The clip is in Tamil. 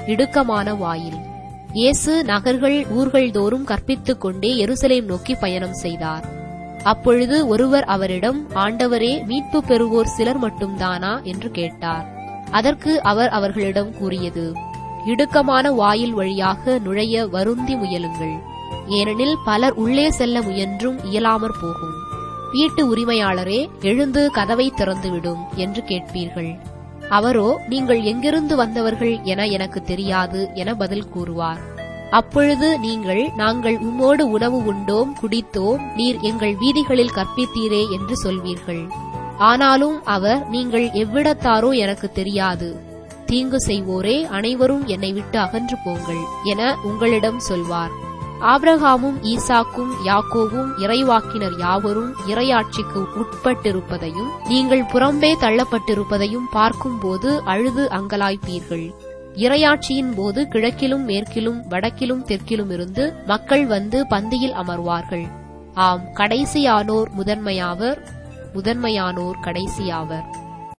இடுக்கமான வாயில் இயேசு நகர்கள் ஊர்கள் தோறும் கற்பித்துக் கொண்டே எருசலேம் நோக்கி பயணம் செய்தார் அப்பொழுது ஒருவர் அவரிடம் ஆண்டவரே மீட்பு பெறுவோர் சிலர் மட்டும்தானா என்று கேட்டார் அதற்கு அவர் அவர்களிடம் கூறியது இடுக்கமான வாயில் வழியாக நுழைய வருந்தி முயலுங்கள் ஏனெனில் பலர் உள்ளே செல்ல முயன்றும் இயலாமற் போகும் வீட்டு உரிமையாளரே எழுந்து கதவை திறந்துவிடும் என்று கேட்பீர்கள் அவரோ நீங்கள் எங்கிருந்து வந்தவர்கள் என எனக்கு தெரியாது என பதில் கூறுவார் அப்பொழுது நீங்கள் நாங்கள் உம்மோடு உணவு உண்டோம் குடித்தோம் நீர் எங்கள் வீதிகளில் கற்பித்தீரே என்று சொல்வீர்கள் ஆனாலும் அவர் நீங்கள் எவ்விடத்தாரோ எனக்கு தெரியாது தீங்கு செய்வோரே அனைவரும் என்னை விட்டு அகன்று போங்கள் என உங்களிடம் சொல்வார் ஆபிரகாமும் ஈசாக்கும் யாக்கோவும் இறைவாக்கினர் யாவரும் இறையாட்சிக்கு உட்பட்டிருப்பதையும் நீங்கள் புறம்பே தள்ளப்பட்டிருப்பதையும் பார்க்கும்போது அழுது அங்கலாய்ப்பீர்கள் இறையாட்சியின் போது கிழக்கிலும் மேற்கிலும் வடக்கிலும் தெற்கிலும் இருந்து மக்கள் வந்து பந்தியில் அமர்வார்கள் ஆம் கடைசியானோர் முதன்மையாவர் முதன்மையானோர் கடைசியாவர்